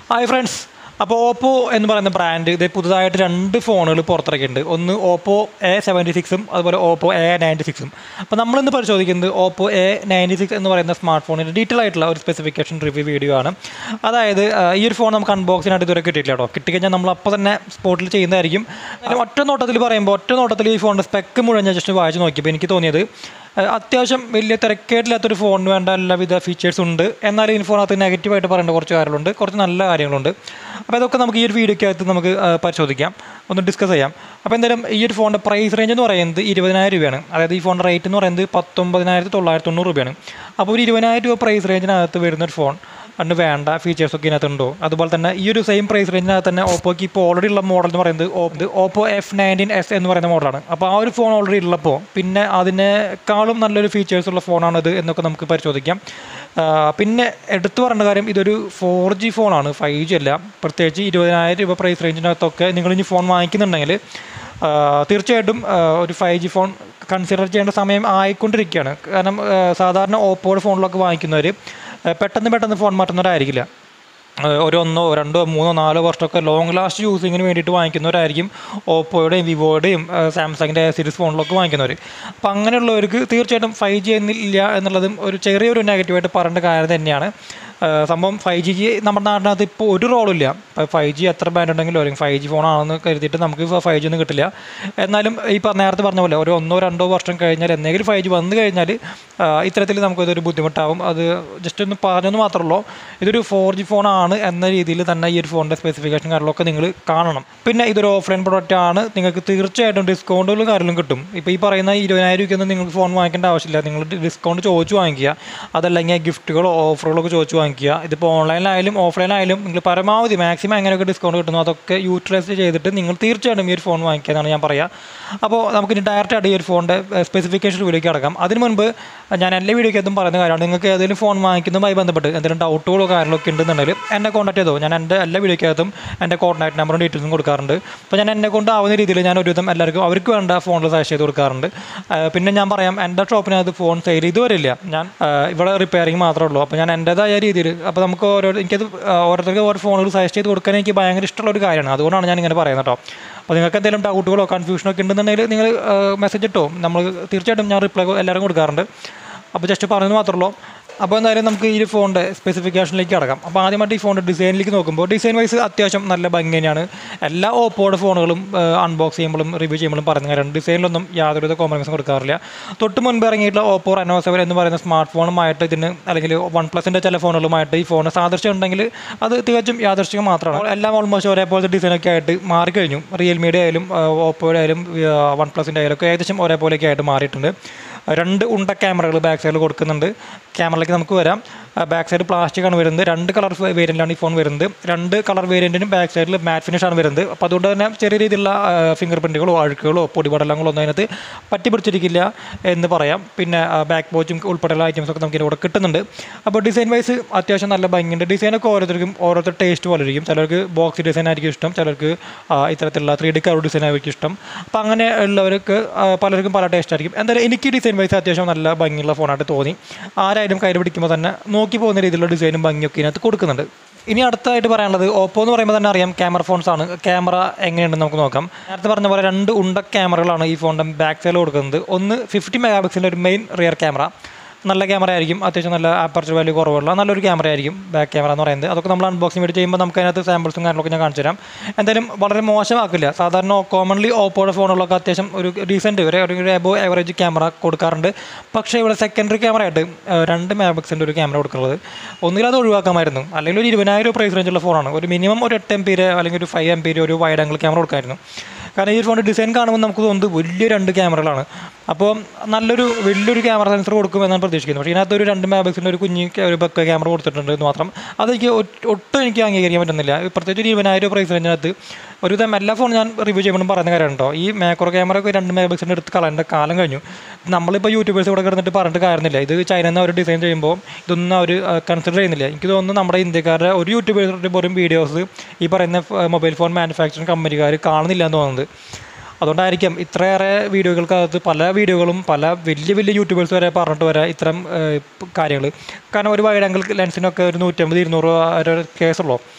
hi friends അപ്പോൾ Oppo എന്ന് പറയുന്ന ബ്രാൻഡ് ഇത് പുതുതായിട്ട് രണ്ട് ഫോണുകൾ പുറത്തിറക്കിയിട്ടുണ്ട് ഒന്ന് ഓപ്പോ എ സെവൻറ്റി സിക്സും അതുപോലെ ഓപ്പോ എ നയൻറ്റി സിക്സും അപ്പോൾ നമ്മളിന്ന് പരിശോധിക്കുന്നത് ഓപ്പോ എ നയൻറ്റി സിക്സ് എന്ന് പറയുന്ന സ്മാർട്ട് ഫോണിൻ്റെ ഡീറ്റെയിൽ ആയിട്ടുള്ള ഒരു സ്പെസിഫിക്കേഷൻ റിവ്യൂ വീഡിയോ ആണ് അതായത് ആ, ഈ ഒരു ഫോൺ നമുക്ക് അൺബോക്സിനായിട്ട് ഇതുവരെ കിട്ടിയിട്ടില്ല കേട്ടോ കിട്ടിക്കഴിഞ്ഞാൽ നമ്മൾ അപ്പോൾ തന്നെ സ്പോട്ടിൽ ചെയ്യുന്നതായിരിക്കും അതിന് ഒറ്റ നോട്ടത്തിൽ പറയുമ്പോൾ ഒറ്റ നോട്ടത്തിൽ ഈ ഫോണിൻ്റെ സ്പെക്ക് മുഴുവൻ ഞാൻ ജസ്റ്റ് വായിച്ച് നോക്കിയപ്പോൾ എനിക്ക് തോന്നിയത് ആ, അത്യാവശ്യം വലിയ തിരക്കേടില്ലാത്തൊരു ഫോണിന് വേണ്ട എല്ലാവിധ ഫീച്ചേഴ്സ് ഉണ്ട് എന്നാലും ഈ ഫോണകത്ത് നെഗറ്റീവായിട്ട് പറയേണ്ട കുറച്ച് കാര്യങ്ങളുണ്ട് കുറച്ച് നല്ല കാര്യങ്ങളുണ്ട് അപ്പോൾ അതൊക്കെ നമുക്ക് ഈ ഒരു വീഡിയോക്കകത്ത് നമുക്ക് ആ, പരിശോധിക്കാം ഒന്ന് ഡിസ്കസ് ചെയ്യാം അപ്പോൾ എന്തായാലും ഈ ഒരു ഫോണിൻ്റെ പ്രൈസ് റേഞ്ച് എന്ന് പറയുന്നത് ഇരുപതിനായിരം രൂപയാണ് അതായത് ഈ ഫോണിൻ്റെ റേറ്റ് എന്ന് പറയുന്നത് പത്തൊമ്പതിനായിരത്തി തൊള്ളായിരത്തി തൊണ്ണൂറ് രൂപയാണ് അപ്പോൾ ഒരു ഇരുപതിനായിരം രൂപ പ്രൈസ് റേഞ്ചിനകത്ത് വരുന്ന ഒരു ഫോൺ അതിന് വേണ്ട ഫീച്ചേഴ്സ് ഒക്കെ ഇതിനകത്തുണ്ടോ അതുപോലെ തന്നെ ഈ ഒരു സെയിം പ്രൈസ് റേഞ്ചിനകത്ത് തന്നെ ഓപ്പോക്ക് ഇപ്പോൾ ഓൾറെഡി ഉള്ള മോഡൽ എന്ന് പറയുന്നത് ഓപ്പ് ഓപ്പോ എഫ് നയൻറ്റീൻ എസ് എന്ന് പറയുന്ന മോഡലാണ് അപ്പോൾ ആ ഒരു ഫോൺ ഓൾറെഡി ഉള്ളപ്പോൾ പിന്നെ അതിനേക്കാളും നല്ലൊരു ഫീച്ചേഴ്സ് ഉള്ള ഫോണാണിത് എന്നൊക്കെ നമുക്ക് പരിശോധിക്കാം ആ, പിന്നെ എടുത്തു പറയേണ്ട കാര്യം ഇതൊരു ഫോർ ജി ഫോണാണ് ഫൈവ് ജി അല്ല പ്രത്യേകിച്ച് ഇരുപതിനായിരം രൂപ പ്രൈസ് റേഞ്ചിനകത്തൊക്കെ നിങ്ങൾ ഇനി ഫോൺ വാങ്ങിക്കുന്നുണ്ടെങ്കിൽ ആ, തീർച്ചയായിട്ടും ആ, ഒരു ഫൈവ് ജി ഫോൺ കൺസിഡർ ചെയ്യേണ്ട സമയം ആയിക്കൊണ്ടിരിക്കുകയാണ് കാരണം ആ, സാധാരണ ഓപ്പോയുടെ ഫോണിലൊക്കെ വാങ്ങിക്കുന്നവർ ആ, പെട്ടെന്ന് പെട്ടെന്ന് ഫോൺ മാറ്റുന്നവരായിരിക്കില്ല ആ, ഒരു ഒന്നോ രണ്ടോ മൂന്നോ നാലോ വർഷമൊക്കെ ലോങ് ലാസ്റ്റ് യൂസിങ്ങിന് വേണ്ടിയിട്ട് വാങ്ങിക്കുന്നവരായിരിക്കും ഓപ്പോയുടെയും വിവോയുടെയും സാംസങ്ങിൻ്റെ സീരീസ് ഫോണിലൊക്കെ വാങ്ങിക്കുന്നവർ അപ്പോൾ അങ്ങനെയുള്ളവർക്ക് തീർച്ചയായിട്ടും ഫൈവ് ജി എന്നില്ല എന്നുള്ളതും ഒരു ചെറിയൊരു നെഗറ്റീവായിട്ട് പറയേണ്ട കാര്യം തന്നെയാണ് ആ, സംഭവം ഫൈവ് ജിക്ക് നമ്മുടെ നാട്ടിനകത്ത് ഇപ്പോൾ ഒരു റോളും ഇല്ല ഇപ്പോൾ ഫൈവ് ജി എത്ര ബാൻഡ് ഉണ്ടെങ്കിലും അല്ലെങ്കിൽ ഫൈവ് ജി ഫോണാണെന്ന് കരുതിയിട്ട് നമുക്ക് ഫൈവ് ജി ഒന്നും കിട്ടില്ല എന്നാലും ഈ പറഞ്ഞ നേരത്തെ പറഞ്ഞ പോലെ ഒരു ഒന്നോ രണ്ടോ വർഷം കഴിഞ്ഞാൽ എന്തെങ്കിലും ഫൈവ് ജി വന്നു കഴിഞ്ഞാൽ ആ, ഇത്തരത്തിൽ നമുക്കതൊരു ബുദ്ധിമുട്ടാവും അത് ജസ്റ്റ് ഒന്ന് പറഞ്ഞെന്ന് മാത്രമേ ഉള്ളൂ ഇതൊരു ഫോർ ജി ഫോണാണ് എന്ന രീതിയിൽ തന്നെ ഈ ഒരു ഫോണിൻ്റെ സ്പെസിഫിക്കേഷൻ കാര്യങ്ങളൊക്കെ നിങ്ങൾ കാണണം പിന്നെ ഇതൊരു ഓഫ്ലൈൻ പ്രൊഡക്റ്റ് ആണ് നിങ്ങൾക്ക് തീർച്ചയായിട്ടും ഡിസ്കൗണ്ടുകളും കാര്യങ്ങളും കിട്ടും ഇപ്പോൾ ഈ പറയുന്ന ഇരുപതിനായിരം രൂപയ്ക്കൊന്നും നിങ്ങൾക്ക് ഫോൺ വാങ്ങിക്കേണ്ട ആവശ്യമില്ല നിങ്ങൾ ഡിസ്കൗണ്ട് ചോദിച്ചു വാങ്ങിക്കുക അതല്ലെങ്കിൽ ഗിഫ്റ്റുകളോ ഓഫറുകളോ ഒക്കെ ചോദിച്ചു വാങ്ങിക്കുക ഇതിപ്പോൾ ഓൺലൈനിലായാലും ഓഫ്ലൈനായാലും നിങ്ങൾ പരമാവധി മാക്സിമം എങ്ങനെയൊക്കെ ഡിസ്കൗണ്ട് കിട്ടുന്നു അതൊക്കെ യൂട്ടിലൈസ് ചെയ്തിട്ട് നിങ്ങൾ തീർച്ചയായിട്ടും ഈ ഒരു ഫോൺ വാങ്ങിക്കുക എന്നാണ് ഞാൻ പറയുക അപ്പോൾ നമുക്ക് ഇനി ഡയറക്റ്റ് ആയിട്ട് ഈ ഒരു ഫോണിൻ്റെ സ്പെസിഫിക്കേഷൻ വീഡിയോക്ക് അടക്കാം അതിന് മുൻപ് ഞാൻ എല്ലാ വീഡിയോക്കകത്തും പറയുന്ന കാര്യമാണ് നിങ്ങൾക്ക് ഏതെങ്കിലും ഫോൺ വാങ്ങിക്കുന്നതുമായി ബന്ധപ്പെട്ട് എന്തെങ്കിലും ഡൗട്ടുകളോ കാര്യങ്ങളൊക്കെ ഉണ്ടെന്നുണ്ടെങ്കിൽ എന്നെ കോൺടാക്ട് ചെയ്തോ ഞാൻ എൻ്റെ എല്ലാ വീഡിയോക്കകത്തും എൻ്റെ കോൺടാക്ട് നമ്പറും ഡീറ്റെയിൽസും കൊടുക്കാറുണ്ട് അപ്പോൾ ഞാൻ എന്നെ കൊണ്ട് ആവുന്ന രീതിയിൽ ഞാൻ ഒരുവിധം എല്ലാവർക്കും അവർക്ക് വേണ്ട ഫോണിൽ സജസ്റ്റ് ചെയ്ത് കൊടുക്കാറുണ്ട് ആ, പിന്നെ ഞാൻ പറയാം എൻ്റെ ഷോപ്പിനകത്ത് ഫോൺ സെയിൽ ഇതുവരെ ഇല്ല ഞാൻ ആ, ഇവിടെ റിപ്പയറിങ് മാത്രമേ ഉള്ളൂ അപ്പോൾ ഞാൻ എൻ്റേതായ രീതിയിൽ അപ്പോൾ നമുക്ക് ഓരോ എനിക്കത് ആ, ഓരോരുത്തർക്ക് ഓരോ ഫോണുകൾ സജസ്റ്റ് ചെയ്ത് കൊടുക്കാൻ എനിക്ക് ഭയങ്കര ഇഷ്ടമുള്ള ഒരു കാര്യമാണ് അതുകൊണ്ടാണ് ഞാൻ ഇങ്ങനെ പറയുന്നത് കേട്ടോ അപ്പോൾ നിങ്ങൾക്ക് എന്തെങ്കിലും ഡൗട്ടുകളോ കൺഫ്യൂഷനോ ഒക്കെ ഉണ്ടെന്നുണ്ടെങ്കിൽ നിങ്ങൾ മെസ്സേജ് ഇട്ടോ നമ്മൾ തീർച്ചയായിട്ടും ഞാൻ റിപ്ലൈ എല്ലാവരും കൊടുക്കാറുണ്ട് അപ്പോൾ ജസ്റ്റ് പറഞ്ഞത് മാത്രമേ ഉള്ളൂ അപ്പോൾ എന്തായാലും നമുക്ക് ഈ ഒരു ഫോണിൻ്റെ സ്പെസിഫിക്കേഷനിലേക്ക് കിടക്കാം അപ്പോൾ ആദ്യമായിട്ട് ഈ ഫോണിൻ്റെ ഡിസൈനിലേക്ക് നോക്കുമ്പോൾ ഡിസൈൻ വൈസ് അത്യാവശ്യം നല്ല ഭംഗി തന്നെയാണ് എല്ലാ ഓപ്പോയുടെ ഫോണുകളും അൺബോക്സ് ചെയ്യുമ്പോഴും റിവ്യൂ ചെയ്യുമ്പോഴും പറഞ്ഞ കാര്യമാണ് ഡിസൈനിലൊന്നും യാതൊരുവിധ കോംപ്രമൈസും കൊടുക്കാറില്ല തൊട്ട് മുൻപ് ഇറങ്ങിയിട്ടുള്ള ഓപ്പോ റെനോ സെവൻ എന്ന് പറയുന്ന സ്മാർട്ട് ഫോണുമായിട്ട് ഇതിന് അല്ലെങ്കിൽ വൺ പ്ലസിൻ്റെ ചില ഫോണുകളുമായിട്ട് ഈ ഫോൺ സാദൃശ്യം ഉണ്ടെങ്കിൽ അത് തികച്ചും യാദൃശ്ചികം മാത്രമാണ് എല്ലാം ഓൾമോസ്റ്റ് ഒരേപോലത്തെ ഡിസൈനൊക്കെ ആയിട്ട് മാറിക്കഴിഞ്ഞു റിയൽമിയുടെ ആയാലും ഓപ്പോയുടെ ആയാലും വൺ പ്ലസിൻ്റെ ആയാലും ഒക്കെ ഏകദേശം ഒരേപോലെയൊക്കെ ആയിട്ട് മാറിയിട്ടുണ്ട് രണ്ട് ഉണ്ട ക്യാമറകൾ ബാക്ക് സൈഡിൽ കൊടുക്കുന്നുണ്ട് ക്യാമറയിലേക്ക് നമുക്ക് വരാം ബാക്ക് സൈഡ് പ്ലാസ്റ്റിക് ആണ് വരുന്നത് രണ്ട് കളർ വേരിയൻ്റാണ് ഈ ഫോൺ വരുന്നത് രണ്ട് കളർ വേരിയൻറ്റിനും ബാക്ക് സൈഡിൽ മാറ്റ് ഫിനിഷ് ആണ് വരുന്നത് അപ്പോൾ അതുകൊണ്ട് തന്നെ ചെറിയ രീതിയിലുള്ള ഫിംഗർ പ്രിൻറ്റുകളോ അഴുക്കുകളോ പൊടിപടലങ്ങളോ ഒന്നും അതിനകത്ത് പറ്റി പിടിച്ചിരിക്കില്ല എന്ന് പറയാം പിന്നെ ബാക്ക് ബോച്ചും ഉൾപ്പെടെയുള്ള ഐറ്റംസ് ഒക്കെ നമുക്ക് ഇതിവിടെ കിട്ടുന്നുണ്ട് അപ്പോൾ ഡിസൈൻ വൈസ് അത്യാവശ്യം നല്ല ഭംഗിയുണ്ട് ഡിസൈനൊക്കെ ഓരോരുത്തർക്കും ഓരോരുത്തർ ടേസ്റ്റ് പോലെ ഇരിക്കും ചിലർക്ക് ബോക്സ് ഡിസൈൻ ആയിരിക്കും ഇഷ്ടം ചിലർക്ക് ആ, ഇത്തരത്തിലുള്ള ത്രീ ഡി കർവ് ഡിസൈൻ ആയിരിക്കും ഇഷ്ടം അപ്പോൾ അങ്ങനെ ഉള്ളവർക്ക് ആ, പലർക്കും പല ടേസ്റ്റ് ആയിരിക്കും എന്തായാലും എനിക്ക് ഡിസൈൻ വൈസ് അത്യാവശ്യം നല്ല ഭംഗിയുള്ള ഫോണായിട്ട് തോന്നി ആരായാലും കയ്യിൽ പിടിക്കുമ്പോൾ തന്നെ നോക്കി പോകുന്ന രീതിയിലുള്ള ഡിസൈനും ഭംഗിയൊക്കെ ഇതിനകത്ത് കൊടുക്കുന്നുണ്ട് ഇനി അടുത്തായിട്ട് പറയാനുള്ളത് ഓപ്പോ എന്ന് പറയുമ്പോൾ തന്നെ അറിയാം ക്യാമറ ഫോൺസ് ആണ് ക്യാമറ എങ്ങനെയുണ്ടെന്ന് നമുക്ക് നോക്കാം നേരത്തെ പറഞ്ഞ പോലെ രണ്ട് ഉണ്ട ക്യാമറകളാണ് ഈ ഫോണിൻ്റെ ബാക്ക് സൈഡിൽ കൊടുക്കുന്നത് ഒന്ന് ഫിഫ്റ്റി മെഗാ പിക്സലിൻ്റെ ഒരു മെയിൻ റിയർ ക്യാമറ നല്ല ക്യാമറ ആയിരിക്കും അത്യാവശ്യം നല്ല ആപ്പർച്ചർ വാല്യൂ കുറവുള്ള നല്ലൊരു ക്യാമറ ആയിരിക്കും ബാക്ക് ക്യാമറ എന്ന് പറയുന്നത് അതൊക്കെ നമ്മൾ അൺബോക്സിംഗ് വേണ്ടി ചെയ്യുമ്പോൾ നമുക്ക് അതിനകത്ത് സാമ്പിൾസും കാര്യങ്ങളൊക്കെ ഞാൻ കാണിച്ചു തരാം എന്തായാലും വളരെ മോശമാക്കില്ല സാധാരണ കോമൺലി ഓപ്പോയുടെ ഫോണുകളൊക്കെ അത്യാവശ്യം ഒരു ഡീസൻറ്റ് ഒരു ഒരു എബോ ആവറേജ് ക്യാമറ കൊടുക്കാറുണ്ട് പക്ഷേ ഇവിടെ സെക്കൻഡറി ക്യാമറ ആയിട്ട് ഏഹ്, രണ്ട് മെഗാ പിക്സലിൻ്റെ ഒരു ക്യാമറ കൊടുക്കുന്നത് ഒന്നുകിൽ അത് ഒഴിവാക്കാമായിരുന്നു അല്ലെങ്കിൽ ഒരു ഇരുപതിനായിരം പ്രൈസ് റേഞ്ചുള്ള ഫോണാണ് ഒരു മിനിമം ഒരു എട്ട് എം പിയുടെ അല്ലെങ്കിൽ ഒരു ഫൈവ് എം പിയുടെ ഒരു വൈഡ് ആംഗിൾ ക്യാമറ കൊടുക്കാമായിരുന്നു കാരണം ഈ ഫോണിൻ്റെ ഡിസൈൻ കാണുമ്പോൾ നമുക്ക് തോന്നുന്നത് വലിയ രണ്ട് ക്യാമറകളാണ് അപ്പോൾ നല്ലൊരു വലിയൊരു ക്യാമറ സെൻസർ കൊടുക്കും എന്നാണ് പ്രതീക്ഷിക്കുന്നത് പക്ഷേ ഇതിനകത്ത് ഒരു രണ്ട് മെഗാ പിക്സലിൻ്റെ ഒരു കുഞ്ഞ് ക്യാ- ഒരു ബക്ക ക്യാമറ കൊടുത്തിട്ടുണ്ട് എന്ന് മാത്രം അതെനിക്ക് ഒ- ഒട്ടും എനിക്ക് അംഗീകരിക്കാൻ പറ്റുന്നില്ല പ്രത്യേകിച്ച് ഒരു ഇരുപതിനായിരം പ്രൈസ് റേഞ്ചിനകത്ത് ഒരുവിധം എല്ലാ ഫോൺ ഞാൻ റിവ്യൂ ചെയ്യുമ്പോഴും പറയുന്ന കാര്യമാണ് കേട്ടോ ഈ മാക്രോ ക്യാമറ ഒക്കെ രണ്ട് മെഗാ പിക്സലിൻ്റെ എടുത്ത് കളയേണ്ട കാലം കഴിഞ്ഞു നമ്മളിപ്പോൾ യൂട്യൂബേഴ്സ് ഇവിടെ കിടന്നിട്ട് പറഞ്ഞിട്ട് കാര്യമില്ല ഇത് ചൈനയിൽ നിന്ന് അവർ ഡിസൈൻ ചെയ്യുമ്പോൾ ഇതൊന്നും അവർ കൺസിഡർ ചെയ്യുന്നില്ല എനിക്ക് തോന്നുന്നു നമ്മുടെ ഇന്ത്യക്കാരുടെ ഒരു യൂട്യൂബേഴ്സിൻ്റെ പോലും വീഡിയോസ് ഈ പറയുന്ന മൊബൈൽ ഫോൺ മാനുഫാക്ചറിങ് കമ്പനിക്കാർ കാണുന്നില്ല എന്ന് തോന്നുന്നത് അതുകൊണ്ടായിരിക്കാം ഇത്രയേറെ വീഡിയോകൾക്കകത്ത് പല വീഡിയോകളും പല വലിയ വലിയ യൂട്യൂബേഴ്സ് വരെ പറഞ്ഞിട്ട് വരാം ഇത്തരം കാര്യങ്ങൾ കാരണം ഒരു വൈഡ് ആംഗിൾ ലെൻസിനൊക്കെ ഒരു നൂറ്റമ്പത് ഇരുന്നൂറ് ഒരു കേസുള്ളൂ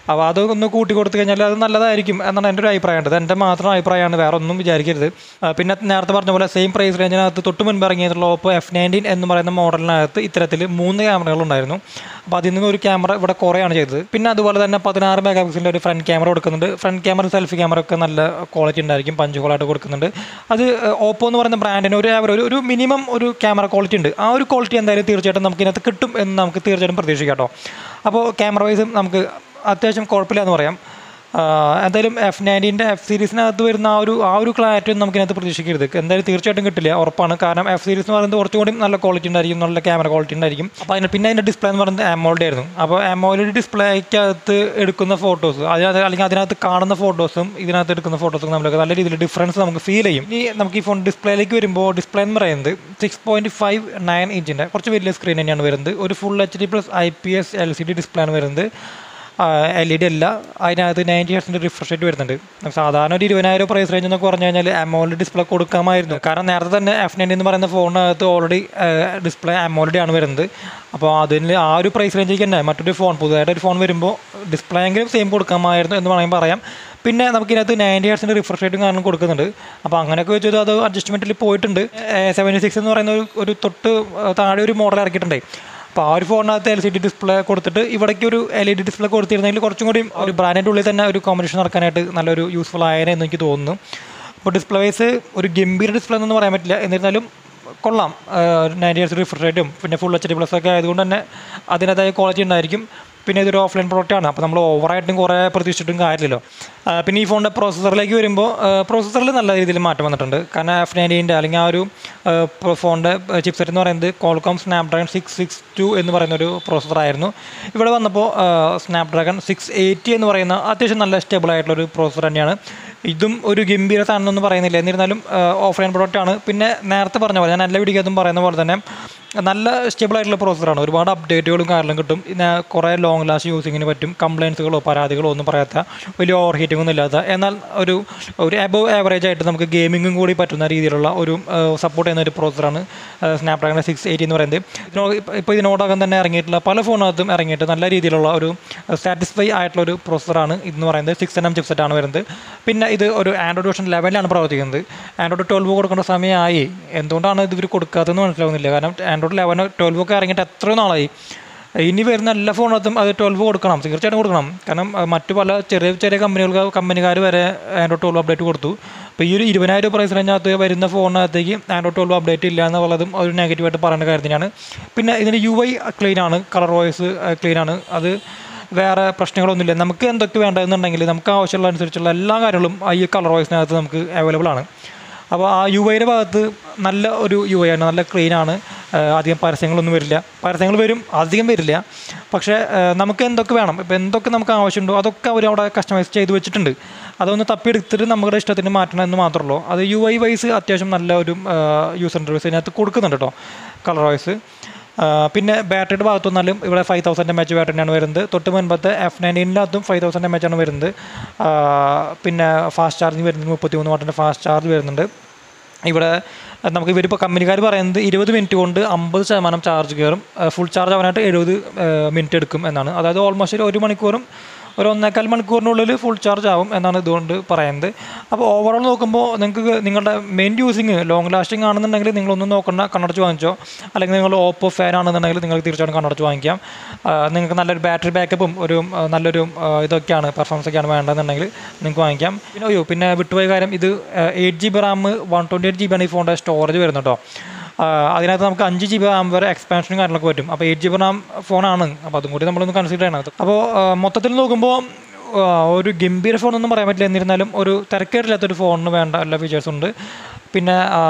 അപ്പോൾ അത് ഒന്ന് കൂട്ടി കൊടുത്തു കഴിഞ്ഞാൽ അത് നല്ലതായിരിക്കും എന്നാണ് എൻ്റെ ഒരു അഭിപ്രായം ഇത് എൻ്റെ മാത്രം അഭിപ്രായമാണ് വേറെ ഒന്നും വിചാരിക്കരുത് ആ, പിന്നെ നേരത്തെ പറഞ്ഞ പോലെ സെയിം പ്രൈസ് റേഞ്ചിനകത്ത് തൊട്ട് മുൻപ് ഇറങ്ങിയിട്ടുള്ള ഓപ്പോ എഫ് നയൻറ്റീൻ എന്ന് പറയുന്ന മോഡലിനകത്ത് ഇത്തരത്തിൽ മൂന്ന് ക്യാമറകളുണ്ടായിരുന്നു അപ്പോൾ അതിൽ നിന്ന് ഒരു ക്യാമറ ഇവിടെ കുറയാണ് ചെയ്തത് പിന്നെ അതുപോലെ തന്നെ പതിനാറ് മെഗാ പിക്സലിൻ്റെ ഒരു ഫ്രണ്ട് ക്യാമറ കൊടുക്കുന്നുണ്ട് ഫ്രണ്ട് ക്യാമറ സെൽഫി ക്യാമറ ഒക്കെ നല്ല ക്വാളിറ്റി ഉണ്ടായിരിക്കും പഞ്ച് ഹോളായിട്ട് കൊടുക്കുന്നുണ്ട് അത് ഓപ്പോ എന്ന് പറയുന്ന ബ്രാൻഡിന് ഒരു ഒരു ഒരു മിനിമം ഒരു ക്യാമറ ക്വാളിറ്റി ഉണ്ട് ആ ഒരു ക്വാളിറ്റി എന്തായാലും തീർച്ചയായിട്ടും നമുക്ക് ഇതിനകത്ത് കിട്ടും എന്ന് നമുക്ക് തീർച്ചയായിട്ടും പ്രതീക്ഷിക്കാം കേട്ടോ അപ്പോൾ ക്യാമറ വൈസും നമുക്ക് അത്യാവശ്യം കുഴപ്പമില്ല എന്ന് പറയാം ആ, എന്തായാലും എഫ് നയൻറ്റീൻ്റെ എഫ് സീരീസിനകത്ത് വരുന്ന ആ ഒരു ആ ഒരു ക്ലാരിറ്റി ഒന്നും നമുക്കിനകത്ത് പ്രതീക്ഷിക്കരുത് എന്തായാലും തീർച്ചയായിട്ടും കിട്ടില്ല ഉറപ്പാണ് കാരണം എഫ് സീരീസ് എന്ന് പറയുന്നത് കുറച്ചും കൂടി നല്ല ക്വാളിറ്റി ഉണ്ടായിരിക്കും നല്ല ക്യാമറ ക്വാളിറ്റി ഉണ്ടായിരിക്കും അപ്പോൾ അതിന് പിന്നെ അതിൻ്റെ ഡിസ്പ്ലേ എന്ന് പറയുന്നത് അമോൾഡ് ആയിരുന്നു അപ്പോൾ അമോൾഡ് ഡിസ്പ്ലേക്കകത്ത് എടുക്കുന്ന ഫോട്ടോസ് അതിനകത്ത് അല്ലെങ്കിൽ അതിനകത്ത് കാണുന്ന ഫോട്ടോസും ഇതിനകത്ത് എടുക്കുന്ന ഫോട്ടോസും നമുക്ക് നല്ല രീതിയിൽ ഡിഫറൻസ് നമുക്ക് ഫീൽ ചെയ്യും ഇനി നമുക്ക് ഈ ഫോൺ ഡിസ്പ്ലേയിലേക്ക് വരുമ്പോൾ ഡിസ്പ്ലേ എന്ന് പറയുന്നത് സിക്സ് പോയിൻറ്റ് ഫൈവ് നയൻ ഇഞ്ചിൻ്റെ കുറച്ച് വലിയ സ്ക്രീൻ തന്നെയാണ് വരുന്നത് ഒരു full H D plus I P S L C D display ആണ് വരുന്നത് എൽ ഇ ഡി അല്ല അതിനകത്ത് നയൻറ്റി ഹെർട്സിൻ്റെ റിഫ്രഷ് റേറ്റ് വരുന്നുണ്ട് സാധാരണ ഒരു ഇരുപതിനായിരം പ്രൈസ് റേഞ്ച് എന്നൊക്കെ പറഞ്ഞു കഴിഞ്ഞാൽ അമോൾഡ് ഡിസ്പ്ലേ കൊടുക്കാമായിരുന്നു കാരണം നേരത്തെ തന്നെ എഫ് നയൻറ്റി എന്ന് പറയുന്ന ഫോണിനകത്ത് ഓൾറെഡി ഡിസ്പ്ലേ അമോൾഡ് ആണ് വരുന്നത് അപ്പോൾ അതിന് ആ ഒരു പ്രൈസ് റേഞ്ചിലേക്ക് തന്നെ മറ്റൊരു ഫോൺ പുതുതായിട്ട് ഒരു ഫോൺ വരുമ്പോൾ ഡിസ്പ്ലേ എങ്കിലും സെയിം കൊടുക്കാമായിരുന്നു എന്ന് വേണമെങ്കിൽ പറയാം പിന്നെ നമുക്ക് ഇതിനകത്ത് നയൻറ്റി ഹെർട്സിൻ്റെ റിഫ്രഷ് റേറ്റും കാരണം കൊടുക്കുന്നുണ്ട് അപ്പോൾ അങ്ങനെയൊക്കെ വെച്ചത് അത് അഡ്ജസ്റ്റ്മെൻറ്റിൽ പോയിട്ടുണ്ട് സെവൻറ്റി സിക്സ് എന്ന് പറയുന്ന ഒരു ഒരു തൊട്ട് താഴെ ഒരു മോഡൽ ഇറക്കിയിട്ടുണ്ടേ അപ്പോൾ ആ ഒരു ഫോണിനകത്ത് എൽ സി ഡി ഡിസ്പ്ലേ കൊടുത്തിട്ട് ഇവിടേക്ക് ഒരു എൽ ഇ ഡി ഡിസ്പ്ലേ കൊടുത്തിരുന്നെങ്കിൽ കുറച്ചും കൂടി ഒരു ബ്രാൻഡിൻ്റെ ഉള്ളിൽ തന്നെ ഒരു കോമ്പറ്റീഷൻ നടക്കാനായിട്ട് നല്ലൊരു യൂസ്ഫുൾ ആയേനെ എന്ന് എനിക്ക് തോന്നുന്നു അപ്പോൾ ഡിസ്പ്ലേ വൈസ് ഒരു ഗംഭീര ഡിസ്പ്ലേ എന്നൊന്നും പറയാൻ പറ്റില്ല എന്നിരുന്നാലും കൊള്ളാം നയൻറ്റി ഇയേഴ്സ് റിഫ്രഷ് റേറ്റും പിന്നെ ഫുൾ എച്ച് ഡി പ്ലസ് ഒക്കെ ആയതുകൊണ്ട് തന്നെ അതിൻ്റെതായ ക്വാളിറ്റി ഉണ്ടായിരിക്കും പിന്നെ ഇതൊരു ഓഫ്ലൈൻ പ്രോഡക്റ്റ് ആണ് അപ്പോൾ നമ്മൾ ഓവറായിട്ടും കുറേ പ്രതീക്ഷിച്ചിട്ടും കാര്യമില്ലല്ലോ ആ, പിന്നെ ഈ ഫോണിൻ്റെ പ്രോസസ്സറിലേക്ക് വരുമ്പോൾ പ്രോസസ്സറിൽ നല്ല രീതിയിൽ മാറ്റം വന്നിട്ടുണ്ട് കാരണം എഫ് നയൻറ്റീൻ്റെ അല്ലെങ്കിൽ ആ ഒരു ഫോണിൻ്റെ ചിപ്സെറ്റ് എന്ന് പറയുന്നത് Qualcomm Snapdragon six six two എന്ന് പറയുന്ന ഒരു പ്രോസസ്സറായിരുന്നു ഇവിടെ വന്നപ്പോൾ സ്നാപ്ഡ്രാഗൺ സിക്സ് എയ്റ്റി എന്ന് പറയുന്ന അത്യാവശ്യം നല്ല സ്റ്റേബിൾ ആയിട്ടുള്ള ഒരു പ്രോസസ്സർ തന്നെയാണ് ഇതും ഒരു ഗംഭീര സാധനമൊന്നും പറയുന്നില്ല എന്നിരുന്നാലും ഓഫ്ലൈൻ പ്രോഡക്റ്റ് ആണ് പിന്നെ നേരത്തെ പറഞ്ഞ പോലെ ഞാൻ എല്ലാ വീഡിയോത്തും പറയുന്ന പോലെ തന്നെ നല്ല സ്റ്റേബിൾ ആയിട്ടുള്ള പ്രോസസ്സറാണ് ഒരുപാട് അപ്ഡേറ്റുകളും കാര്യങ്ങളും കിട്ടും പിന്നെ കുറേ ലോങ് ലാസ്റ്റ് യൂസിങ്ങിന് പറ്റും കംപ്ലയിൻസുകളോ പരാതികളോ ഒന്നും പറയാത്ത വലിയ ഓവർ ഹീറ്റിംഗ് ഒന്നും ഇല്ലാത്ത എന്നാൽ ഒരു ഒരു അബവ് ആവറേജ് ആയിട്ട് നമുക്ക് ഗെയിമിങ്ങും കൂടി പറ്റുന്ന രീതിയിലുള്ള ഒരു സപ്പോർട്ട് ചെയ്യുന്ന ഒരു പ്രോസസ്സറാണ് സ്നാപ്ഡ്രാഗൺ സിക്സ് എയ്റ്റി എന്ന് പറയുന്നത് ഇതിനോട് ഇപ്പോൾ ഇതിനോടകം തന്നെ ഇറങ്ങിയിട്ടുള്ള പല ഫോണിനകത്തും ഇറങ്ങിയിട്ട് നല്ല രീതിയിലുള്ള ഒരു സാറ്റിസ്ഫൈ ആയിട്ടുള്ള ഒരു പ്രോസസ്സറാണ് ഇതെന്ന് പറയുന്നത് സിക്സ് എൻ എം ചിപ്സെറ്റ് ആണ് വരുന്നത് പിന്നെ ഇത് ഒരു ആൻഡ്രോയിഡ് വേർഷൻ ലെവലിലാണ് പ്രവർത്തിക്കുന്നത് ആൻഡ്രോയിഡ് ട്വൽവ് കൊടുക്കേണ്ട സമയമായി എന്തുകൊണ്ടാണ് ഇത് ഇവർ കൊടുക്കാത്തതെന്ന് മനസ്സിലാവുന്നില്ല കാരണം ആൻഡ്രോയിഡ് ലെവൻ ട്വൽവ് ഒക്കെ ഇറങ്ങിയിട്ട് എത്ര നാളായി ഇനി വരുന്ന എല്ലാ ഫോണിനകത്തും അത് ട്വൽവ് കൊടുക്കണം തീർച്ചയായിട്ടും കൊടുക്കണം കാരണം അഹ് മറ്റു പല ചെറിയ ചെറിയ കമ്പനികൾക്ക് കമ്പനിക്കാർ വരെ ആൻഡ്രോയിഡ് ട്വൽവ് അപ്ഡേറ്റ് കൊടുത്തു അപ്പോൾ ഈ ഒരു ഇരുപതിനായിരം പ്രൈസ് റേഞ്ചിനകത്ത് വരുന്ന ഫോണിനകത്തേക്ക് ആൻഡ്രോയിഡ് ട്വൽവ് അപ്ഡേറ്റ് ഇല്ല എന്നുള്ളതും ഒരു നെഗറ്റീവായിട്ട് പറയേണ്ട കാര്യം തന്നെയാണ് പിന്നെ ഇതിൻ്റെ യു ഐ ക്ലീൻ ആണ് കളർ വോയിസ് ക്ലീൻ ആണ് അത് വേറെ പ്രശ്നങ്ങളൊന്നുമില്ല നമുക്ക് എന്തൊക്കെ വേണ്ടതെന്നുണ്ടെങ്കിൽ നമുക്ക് ആവശ്യമുള്ള അനുസരിച്ചുള്ള എല്ലാ കാര്യങ്ങളും ആ ഈ കളർ വോയിസിനകത്ത് നമുക്ക് അവൈലബിൾ ആണ് അപ്പോൾ ആ യു ഐയുടെ ഭാഗത്ത് നല്ല ഒരു യു ഐ ആണ് നല്ല ക്ലീൻ ആണ് ഏഹ് അധികം പരസ്യങ്ങളൊന്നും വരില്ല പരസ്യങ്ങൾ വരും അധികം വരില്ല പക്ഷേ ഏഹ് നമുക്ക് എന്തൊക്കെ വേണം ഇപ്പോൾ എന്തൊക്കെ നമുക്ക് ആവശ്യമുണ്ടോ അതൊക്കെ അവർ അവിടെ കസ്റ്റമൈസ് ചെയ്ത് വെച്ചിട്ടുണ്ട് അതൊന്ന് തപ്പിയെടുത്തിട്ട് നമ്മുടെ ഇഷ്ടത്തിന് മാറ്റണം എന്ന് മാത്രമേ ഉള്ളൂ അത് യു ഐ വൈസ് അത്യാവശ്യം നല്ല ഒരു യൂസർ ഇൻ്റർവ്യൂസ് അതിനകത്ത് കൊടുക്കുന്നുണ്ട് കേട്ടോ കളർ വൈസ് ആ, പിന്നെ ബാറ്ററിയുടെ ഭാഗത്ത് വന്നാലും ഇവിടെ ഫൈവ് തൗസൻഡ് എം എച്ച് ബാറ്ററിയാണ് വരുന്നത് തൊട്ട് മുൻപത്തെ എഫ് നയൻറ്റീനിനകത്തും ഫൈവ് തൗസൻഡ് എം എച്ച് ആണ് വരുന്നത് ആ, പിന്നെ ഫാസ്റ്റ് ചാർജിങ് വരുന്നത് മുപ്പത്തി മൂന്ന് വാട്ടിൻ്റെ ഫാസ്റ്റ് ചാർജ് വരുന്നുണ്ട് ഇവിടെ നമുക്ക് ഇവരിപ്പോൾ കമ്പനിക്കാർ പറയുന്നത് ഇരുപത് മിനിറ്റ് കൊണ്ട് അമ്പത് ശതമാനം ചാർജ് കയറും ഫുൾ ചാർജ് ആവാനായിട്ട് എഴുപത് മിനിറ്റ് എടുക്കും എന്നാണ് അതായത് ഓൾമോസ്റ്റ് ഒരു ഒരു മണിക്കൂറും ഒരു ഒന്നേക്കാൽ മണിക്കൂറിനുള്ളിൽ ഫുൾ ചാർജ് ആവും എന്നാണ് ഇതുകൊണ്ട് പറയുന്നത് അപ്പോൾ ഓവറോൾ നോക്കുമ്പോൾ നിങ്ങൾക്ക് നിങ്ങളുടെ മെയിൻ യൂസിങ് ലോങ് ലാസ്റ്റിംഗ് ആണെന്നുണ്ടെങ്കിൽ നിങ്ങളൊന്നും നോക്കണ്ട കണ്ണടച്ച് വാങ്ങിച്ചോ അല്ലെങ്കിൽ നിങ്ങൾ ഓപ്പോ ഫാൻ ആണെന്നുണ്ടെങ്കിൽ നിങ്ങൾക്ക് തീർച്ചയായിട്ടും കണ്ണടച്ച് വാങ്ങിക്കാം ആ, നിങ്ങൾക്ക് നല്ലൊരു ബാറ്ററി ബാക്കപ്പും ഒരു ആ, നല്ലൊരു ആ, ഇതൊക്കെയാണ് പെർഫോമൻസ് ഒക്കെയാണ് വേണ്ടതെന്നുണ്ടെങ്കിൽ നിങ്ങൾക്ക് വാങ്ങിക്കാം പിന്നെ അയ്യോ പിന്നെ വിട്ടുപോയ കാര്യം ഇത് eight G B RAM one twenty eight G B ആണ് ഈ ഫോണിൻ്റെ സ്റ്റോറേജ് വരുന്നത് കേട്ടോ ആ, അതിനകത്ത് നമുക്ക് അഞ്ച് ജി ബി റാം വരെ എക്സ്പാൻഷനും കാര്യങ്ങളൊക്കെ പറ്റും അപ്പോൾ എയ്റ്റ് ജി ബി റാം ഫോണാണ് അപ്പോൾ അതും കൂടി നമ്മളൊന്ന് കൺസിഡർ ചെയ്യണം അപ്പോൾ ആ, മൊത്തത്തിൽ നോക്കുമ്പോൾ ആ, ഒരു ഗംഭീര ഫോണൊന്നും പറയാൻ പറ്റില്ല എന്നിരുന്നാലും ഒരു തിരക്കേടില്ലാത്തൊരു ഫോണിന് വേണ്ട എല്ലാ ഫീച്ചേഴ്സും ഉണ്ട് പിന്നെ ആ,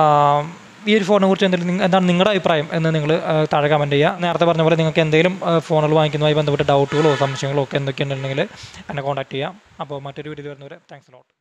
ഈ ഒരു ഫോണിനെ കുറിച്ച് എന്തെങ്കിലും നിങ്ങ- എന്താണ് നിങ്ങളുടെ അഭിപ്രായം എന്ന് നിങ്ങൾ താഴെ കമൻറ്റ് ചെയ്യുക നേരത്തെ പറഞ്ഞ പോലെ നിങ്ങൾക്ക് എന്തെങ്കിലും ആ, ഫോണുകൾ വാങ്ങിക്കുന്നതുമായി ബന്ധപ്പെട്ട് ഡൗട്ടുകളോ സംശയങ്ങളോ ഒക്കെ എന്തൊക്കെയുണ്ടെങ്കിൽ എന്നെ കോൺടാക്ട് ചെയ്യാം അപ്പോൾ മറ്റൊരു വീഡിയോ വരുന്നവരെ താങ്ക്സ് ലോട്ട്